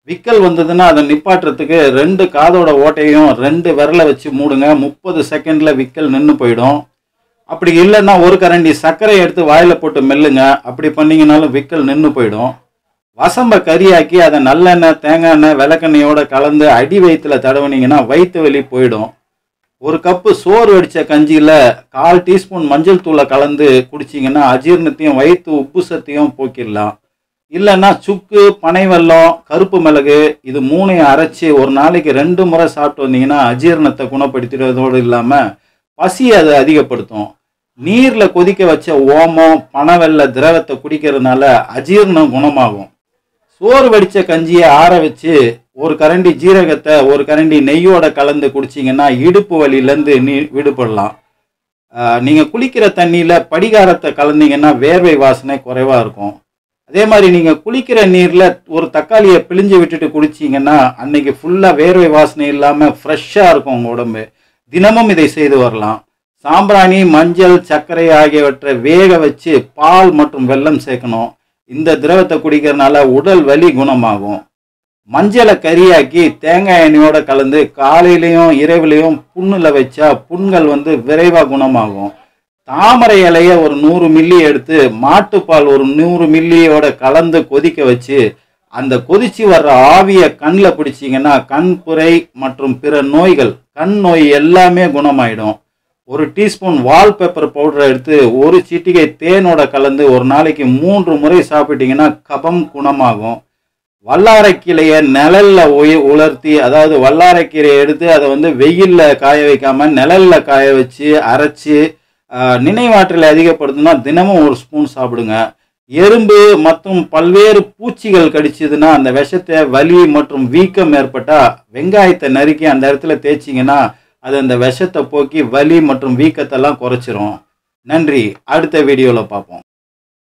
விக்கல் வந்ததுன்னா அதை நிப்பாட்டுறதுக்கு ரெண்டு காதோட ஓட்டையும் ரெண்டு விரலை வச்சு மூடுங்க முப்பது செகண்ட்ல விக்கல் நின்று போயிடும் அப்படி இல்லைன்னா ஒரு கரண்டி சர்க்கரை எடுத்து வாயில போட்டு மெல்லுங்க அப்படி பண்ணீங்கனாலும் விக்கல் நின்று போயிடும் வசம்ப கறியாக்கி அதை நல்லெண்ணெய் தேங்காய் எண்ணெய் விளக்கெண்ணெயோட கலந்து அடி வயிற்றுல தடவுனீங்கன்னா வயிற்று வலி போயிடும் ஒரு கப்பு சோறு வடித்த கஞ்சியில் கால் டீஸ்பூன் மஞ்சள் தூளை கலந்து குடிச்சிங்கன்னா அஜீரணத்தையும் வயிற்று உப்புசத்தையும் போக்கிடலாம் இல்லைன்னா சுக்கு பனை வெல்லம் கருப்பு மிளகு இது மூணையும் அரைச்சி ஒரு நாளைக்கு ரெண்டு முறை சாப்பிட்டு வந்தீங்கன்னா அஜீரணத்தை குணப்படுத்துறதோடு இல்லாமல் பசியை அது அதிகப்படுத்தும் நீரில் கொதிக்க வச்ச ஓமம் பனவெல்ல திரவத்தை குடிக்கிறதுனால அஜீரணம் குணமாகும் சோறு வடித்த கஞ்சியை ஆற வச்சு ஒரு கரண்டி ஜீரகத்தை ஒரு கரண்டி நெய்யோட கலந்து குடிச்சிங்கன்னா இடுப்பு வலியிலேருந்து நீ விடுபடலாம் நீங்கள் குளிக்கிற தண்ணியில் படிகாரத்தை கலந்தீங்கன்னா வேர்வை வாசனை குறைவாக இருக்கும் அதே மாதிரி நீங்கள் குளிக்கிற நீரில் ஒரு தக்காளியை பிழிஞ்சு விட்டுட்டு குடிச்சிங்கன்னா அன்னைக்கு ஃபுல்லாக வேர்வை வாசனை இல்லாமல் ஃப்ரெஷ்ஷாக இருக்கும் உங்கள் உடம்பு தினமும் இதை செய்து வரலாம் சாம்பிராணி மஞ்சள் சர்க்கரை ஆகியவற்றை வேக வச்சு பால் மற்றும் வெல்லம் சேர்க்கணும் இந்த திரவத்தை குடிக்கிறதுனால உடல் வலி குணமாகும் மஞ்சளை கறியாக்கி தேங்காய் எண்ணெயோட கலந்து காலையிலையும் இரவுலையும் புண்ணில் வச்சா புண்கள் வந்து விரைவாக குணமாகும் தாமரை இலைய ஒரு நூறு மில்லி எடுத்து மாட்டுப்பால் ஒரு நூறு மில்லியோட கலந்து கொதிக்க வச்சு அந்த கொதிச்சு வர்ற ஆவியை கண்ணில் பிடிச்சிங்கன்னா கண் புரை மற்றும் பிற நோய்கள் கண் நோய் எல்லாமே குணமாயிடும் ஒரு டீஸ்பூன் வால்பேப்பர் பவுடரை எடுத்து ஒரு சிட்டிகை தேனோட கலந்து ஒரு நாளைக்கு மூன்று முறை சாப்பிட்டீங்கன்னா கபம் குணமாகும் வல்லாரைக்கீரையை நிழல்ல உய உலர்த்தி அதாவது வல்லாரைக்கீரையை எடுத்து அதை வந்து வெயில்ல காய வைக்காம நிழல்ல காய வச்சு அரைச்சி ஆஹ், நினைவாற்றலை அதிகப்படுத்தினா தினமும் ஒரு ஸ்பூன் சாப்பிடுங்க எறும்பு மற்றும் பல்வேறு பூச்சிகள் கடிச்சதுன்னா அந்த விஷத்தை வலி மற்றும் வீக்கம் ஏற்பட்டா வெங்காயத்தை நறுக்கி அந்த இடத்துல தேய்ச்சிங்கன்னா அது அந்த விஷத்தை போக்கி வலி மற்றும் வீக்கத்தெல்லாம் குறைச்சிரும் நன்றி அடுத்த வீடியோவில் பார்ப்போம்